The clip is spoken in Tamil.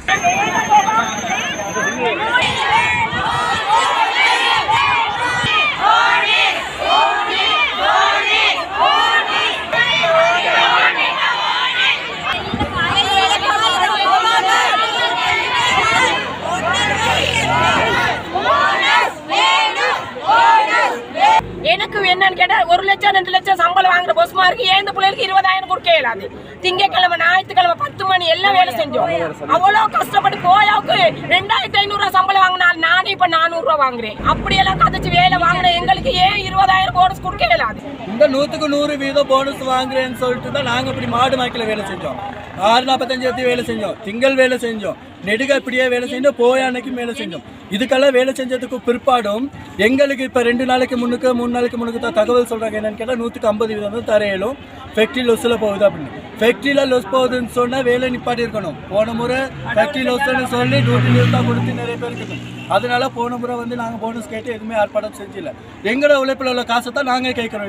எனக்கு என்னன்னு கேட்டா ஒரு லட்சம் ரெண்டு லட்சம் சம்பளம் வாங்குற பொசுமா இருக்கு ஏன் இந்த பிள்ளைகளுக்கு இருபதாயிரம் கொடுக்க இயலாது திங்கக்கிழமை ஞாயிற்றுக்கிழமை பத்து மணி எல்லாம் வேலை செஞ்சோம் அவ்வளவு கஷ்டப்பட்டு கோயாவுக்கு ரெண்டாயிரத்தி ஐநூறு ரூபாய் சம்பளம் வாங்கினால் நானே இப்ப நானூறு ரூபாய் வாங்குறேன் அப்படியெல்லாம் கதைச்சு வேலை வாங்கின எங்களுக்கு ஏன் இருபதாயிரம் போனஸ் கொடுக்க இயலாது இந்த நூற்றுக்கு நூறு வீதம் போனஸ் வாங்குறேன்னு சொல்லிட்டு தான் நாங்கள் இப்படி மாடு மாய்க்கில் வேலை செஞ்சோம் ஆறு நாற்பத்தஞ்சு ஏற்றி வேலை செஞ்சோம் திங்கள் வேலை செஞ்சோம் நெடுக இப்படியே வேலை செஞ்சோம் போய அன்னைக்கும் வேலை செஞ்சோம் இதுக்கெல்லாம் வேலை செஞ்சதுக்கு பிற்பாடும் எங்களுக்கு இப்போ ரெண்டு நாளைக்கு முன்னுக்கு மூணு நாளைக்கு முன்னுக்கு தான் தகவல் சொல்கிறாங்க என்னன்னு கேட்டால் நூற்றுக்கு ஐம்பது வீதம் தான் தரையிலும் ஃபேக்ட்ரி லொஸில் போகுது அப்படின்னு ஃபேக்ட்ரியில் லொஸ் போகுதுன்னு சொன்னால் வேலை நிப்பாட்டி இருக்கணும் போன முறை ஃபேக்ட்ரி லொஸ்ன்னு சொல்லி டியூட்டி நிறுத்தா கொடுத்து நிறைய பேர் இருக்குது அதனால போன முறை வந்து நாங்கள் போனஸ் கேட்டு எதுவுமே ஆர்ப்பாட்டம் செஞ்சில்ல எங்களோட உழைப்பில் உள்ள காசை தான் நாங்கள் கேட்குறோம்